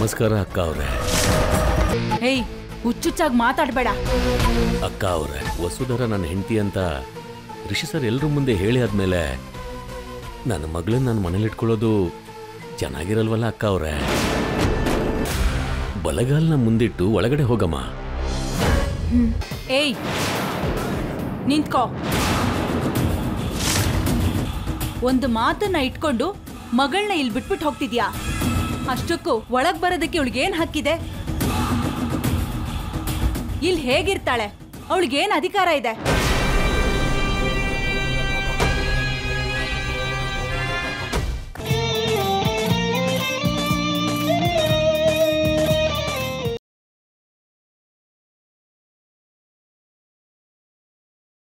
ನಮಸ್ಕಾರ ಅಕ್ಕ ಅವ್ರೆ ಹೇಯ್ ಹುಚ್ಚುಚ್ಚಾಗಿ ಮಾತಾಡ್ಬೇಡ ಅಕ್ಕ ಅವ್ರೆ ವಸುಧರ ನನ್ನ ಹೆಂಡತಿ ಅಂತ ರಿಷಿ ಸರ್ ಎಲ್ರ ಮುಂದೆ ಹೇಳಿ ಆದ್ಮೇಲೆ ನನ್ನ ಮಗಳನ್ನ ನಾನು ಮನೇಲಿ ಇಟ್ಕೊಳ್ಳೋದು ಚೆನ್ನಾಗಿರಲ್ವಲ್ಲ ಅಕ್ಕ ಅವ್ರೆ ಬಲಗಾಲ್ನ ಮುಂದಿಟ್ಟು ಒಳಗಡೆ ಹೋಗಮ್ಮ ಏಯ್ ನಿಂತ್ಕೋ ಒಂದು ಮಾತನ್ನ ಇಟ್ಕೊಂಡು ಮಗಳನ್ನ ಇಲ್ಲಿ ಬಿಟ್ಬಿಟ್ಟು ಹೋಗ್ತಿದ್ಯಾ ಅಷ್ಟಕ್ಕೂ ಒಳಗ್ ಬರೋದಕ್ಕೆ ಅವಳಿಗೇನ್ ಹಕ್ಕಿದೆ ಇಲ್ಲಿ ಹೇಗಿರ್ತಾಳೆ ಅವಳಿಗೇನ್ ಅಧಿಕಾರ ಇದೆ